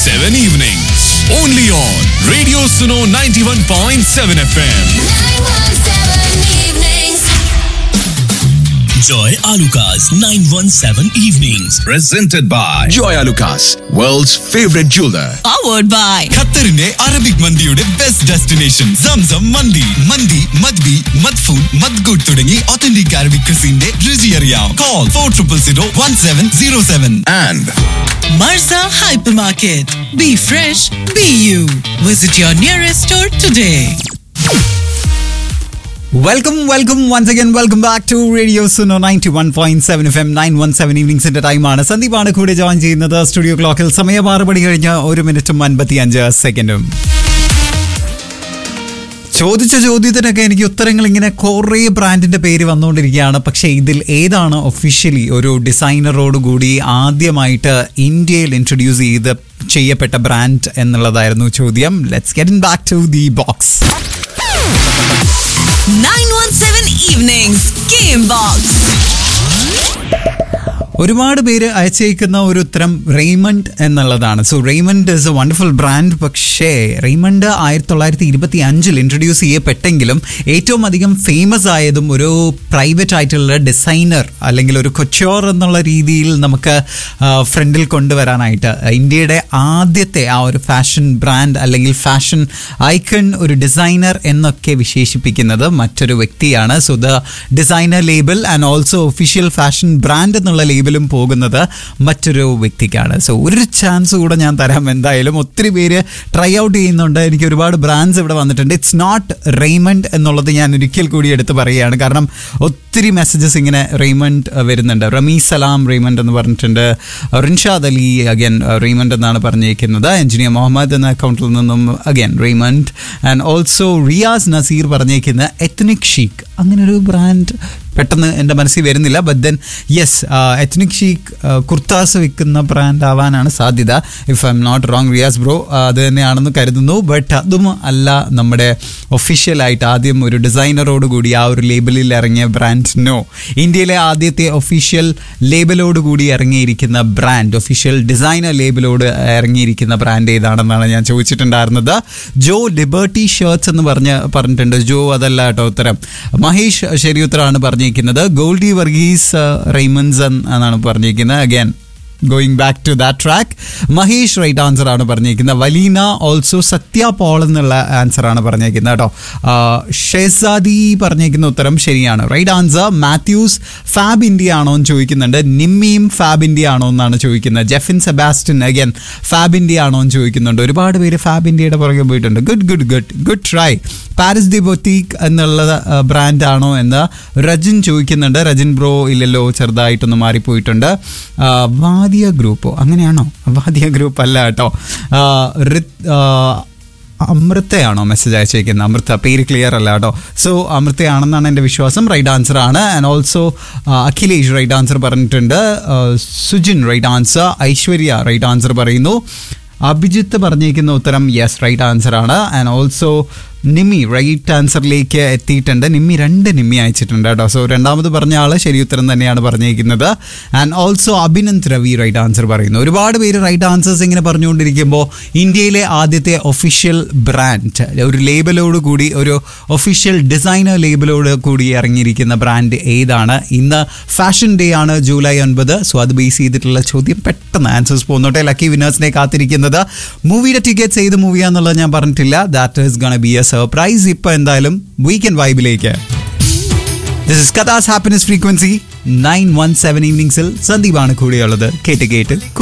917 evenings. Only on Radio Suno 91.7 FM. Joy Alucas 917 Evenings. Presented by Joy Lucas, world's favorite jeweler. powered by ഖത്തറിന്റെ Arabic മന്തിയുടെ best destination Zamzam മന്തി മന്തി മദ്ബി മദ്ഫൂൺ മദ്ഗുഡ് തുടങ്ങി ഒത്തന്റിക് അറബിക് ക്രിസിന്റെ രുചി അറിയാം call for triple zero one seven zero seven And Marza Hypermarket. Be fresh, be you. Visit your nearest store today. Welcome welcome once again welcome back to radio Suno ninety one point seven F M nine one seven ഈവനിങ്സിന്റെ ടൈമാണ് സന്ദീപാണ് കൂടെ join ചെയ്യുന്നത് studio ക്ലോക്കിൽ സമയം ആറ് മണി കഴിഞ്ഞ് ഒരു മിനിറ്റും അൻപത്തി അഞ്ച് സെക്കൻഡും ചോദിച്ച ചോദ്യത്തിനൊക്കെ എനിക്ക് ഉത്തരങ്ങൾ ഇങ്ങനെ കുറേ ബ്രാൻഡിന്റെ പേര് വന്നുകൊണ്ടിരിക്കുകയാണ് പക്ഷേ ഇതിൽ ഏതാണ് ഒഫീഷ്യലി ഒരു ഡിസൈനറോട് കൂടി ആദ്യമായിട്ട് ഇന്ത്യയിൽ ഇൻട്രൊഡ്യൂസ് ചെയ്ത് ചെയ്യപ്പെട്ട ബ്രാൻഡ് എന്നുള്ളതായിരുന്നു ചോദ്യം let's get in back to the box 917 Evenings Game Box. ഒരുപാട് പേര് അയച്ചേക്കുന്ന ഒരു ഉത്തരം റെയ്മണ്ട് എന്നുള്ളതാണ് so Raymond is a wonderful brand പക്ഷേ റെയ്മണ്ട് ആയിരത്തി തൊള്ളായിരത്തി ഇരുപത്തി അഞ്ചിൽ ഇൻട്രൊഡ്യൂസ് ചെയ്യപ്പെട്ടെങ്കിലും ഏറ്റവും അധികം ഫേമസ് ആയതും ഒരു പ്രൈവറ്റ് ആയിട്ടുള്ള ഡിസൈനർ അല്ലെങ്കിൽ ഒരു കൊച്ചോർ എന്നുള്ള രീതിയിൽ നമുക്ക് ഫ്രണ്ടിൽ കൊണ്ടുവരാനായിട്ട് ഇന്ത്യയുടെ ആദ്യത്തെ ആ ഒരു ഫാഷൻ ബ്രാൻഡ് അല്ലെങ്കിൽ ഫാഷൻ ഐക്കൺ ഒരു ഡിസൈനർ എന്നൊക്കെ വിശേഷിപ്പിക്കുന്നത് മറ്റൊരു വ്യക്തിയാണ് so the designer label and also official fashion brand എന്നുള്ള ലേബലും പോകുന്നത് മറ്റൊരു വ്യക്തിക്കാണ് സോ ഒരു ചാൻസ് കൂടെ ഞാൻ തരാം എന്തായാലും ഒത്തിരി പേര് ട്രൈ ഔട്ട് ചെയ്യുന്നുണ്ട് എനിക്ക് ഒരുപാട് ബ്രാൻഡ്സ് ഇവിടെ വന്നിട്ടുണ്ട് ഇറ്റ്സ് നോട്ട് റെയ്മണ്ട് എന്നുള്ളത് ഞാൻ ഒരിക്കൽ കൂടി എടുത്ത് പറയുകയാണ് കാരണം ഒത്തിരി മെസ്സേജസ് ഇങ്ങനെ റെയ്മണ്ട് വരുന്നുണ്ട് റമീ സലാം റെയ്മണ്ട് എന്ന് പറഞ്ഞിട്ടുണ്ട് റിൻഷാദ് അലി അഗൈൻ റെയ്മണ്ട് എന്നാണ് പറഞ്ഞിരിക്കുന്നത് എഞ്ചിനീയർ മുഹമ്മദ് എന്ന അക്കൗണ്ടിൽ നിന്നും again Raymond and also Riyas Naseer പറഞ്ഞേക്കുന്ന എത്നിക് ഷീക്ക് അങ്ങനെ ഒരു ബ്രാൻഡ് പെട്ടെന്ന് എൻ്റെ മനസ്സിൽ വരുന്നില്ല but then yes ethnic chic kurtas വിൽക്കുന്ന ബ്രാൻഡ് ആവാനാണ് സാധ്യത if I'm not wrong Riyas bro അത് തന്നെയാണെന്ന് കരുതുന്നു ബട്ട് അതും അല്ല നമ്മുടെ ഒഫീഷ്യലായിട്ട് ആദ്യം ഒരു ഡിസൈനറോട് കൂടി ആ ഒരു ലേബലിൽ ഇറങ്ങിയ ബ്രാൻഡ് നോ ഇന്ത്യയിലെ ആദ്യത്തെ ഒഫീഷ്യൽ ലേബലോട് കൂടി ഇറങ്ങിയിരിക്കുന്ന ബ്രാൻഡ് ഒഫീഷ്യൽ ഡിസൈനർ ലേബലോട് ഇറങ്ങിയിരിക്കുന്ന ബ്രാൻഡ് ഏതാണെന്നാണ് ഞാൻ ചോദിച്ചിട്ടുണ്ടായിരുന്നത് ജോ ലിബർട്ടി ഷർട്ട്സ് എന്ന് പറഞ്ഞ് പറഞ്ഞിട്ടുണ്ട് ജോ അതല്ല കേട്ടോ ഉത്തരം മഹേഷ് ശരി ഉത്തരമാണ് പറഞ്ഞിരിക്കുന്നത് ഗോൾഡി വർഗീസ് റെയ്മൻസ് എന്നാണ് പറഞ്ഞിരിക്കുന്നത് again going back to that track Mahesh right answer ആണ് പറഞ്ഞിരിക്കുന്നത് വലീന ഓൾസോ സത്യ പോൾ എന്നുള്ള ആൻസർ ആണ് പറഞ്ഞിരിക്കുന്നത് കേട്ടോ ഷെസാദി പറഞ്ഞിരിക്കുന്ന ഉത്തരം ശരിയാണ് right answer Mathews Fabindia ആണോ എന്ന് ചോദിക്കുന്നുണ്ട് നിമ്മിയും ഫാബ് ഇന്ത്യ ആണോ എന്നാണ് ചോദിക്കുന്നത് ജെഫിൻ സെബാസ്റ്റിൻ അഗൈൻ ഫാബ് ഇന്ത്യ ആണോ എന്ന് ചോദിക്കുന്നുണ്ട് ഒരുപാട് പേര് ഫാബ് ഇന്ത്യയുടെ പുറകെ പോയിട്ടുണ്ട് good good good good try Paris the boutique എന്നുള്ള ബ്രാൻഡ് ആണോ എന്ന് രജിൻ ചോദിക്കുന്നുണ്ട് രജിൻ ബ്രോ ഇല്ലല്ലോ ചെറുതായിട്ടൊന്ന് മാറിപ്പോയിട്ടുണ്ട് ആ, വാദിയ ഗ്രൂപ്പോ അങ്ങനെയാണോ വാദിയ ഗ്രൂപ്പ് അല്ല കേട്ടോ ആ, ഋത്- ആ, അമൃതയാണോ മെസ്സേജ് അയച്ചേക്കുന്നത് അമൃത പേര് ക്ലിയർ അല്ല കേട്ടോ സോ അമൃതയാണെന്നാണ് എൻ്റെ വിശ്വാസം റൈറ്റ് ആൻസർ ആണ് and also Akhilesh right answer പറഞ്ഞിട്ടുണ്ട് ആ, Sujin right answer Aishwarya right answer പറയുന്നു അഭിജിത്ത് പറഞ്ഞിരിക്കുന്ന ഉത്തരം യെസ് റൈറ്റ് ആൻസർ ആണ് ആൻഡ് ഓൾസോ നിമ്മി റൈറ്റ് ആൻസറിലേക്ക് എത്തിയിട്ടുണ്ട് നിമ്മി രണ്ട് നിമ്മി അയച്ചിട്ടുണ്ട് കേട്ടോ സോ രണ്ടാമത് പറഞ്ഞ ആള് ശരി ഉത്തരം തന്നെയാണ് പറഞ്ഞിരിക്കുന്നത് and also Abhinand Ravi right answer പറയുന്നു ഒരുപാട് പേര് റൈറ്റ് ആൻസേഴ്സ് ഇങ്ങനെ പറഞ്ഞുകൊണ്ടിരിക്കുമ്പോൾ ഇന്ത്യയിലെ ആദ്യത്തെ ഒഫീഷ്യൽ ബ്രാൻഡ് ഒരു ലേബലോട് കൂടി ഒരു ഒഫീഷ്യൽ ഡിസൈനർ ലേബലോട് കൂടി ഇറങ്ങിയിരിക്കുന്ന ബ്രാൻഡ് ഏതാണ് ഇന്ന് ഫാഷൻ ഡേ ആണ് ജൂലൈ ഒൻപത് സോ അത് ബേസ് ചെയ്തിട്ടുള്ള ചോദ്യം പെട്ടെന്ന് ആൻസേഴ്സ് പോകുന്നോട്ടെ ലക്കി വിനേഴ്സിനെ കാത്തിരിക്കുന്നത് മൂവിയുടെ ടിക്കറ്റ്സ് ഏത് മൂവിയാന്നുള്ളത് ഞാൻ പറഞ്ഞിട്ടില്ല that is gonna be a surprise ഇപ്പൊ എന്തായാലും വീക്കെൻഡ് വൈബിലേക്ക് ദിസ് ഇസ് കഥാസ് happiness frequency nine one seven ഈവനിങ്സിൽ സന്ദീപാണ് കൂടെയുള്ളത് കേട്ട് കേട്ട്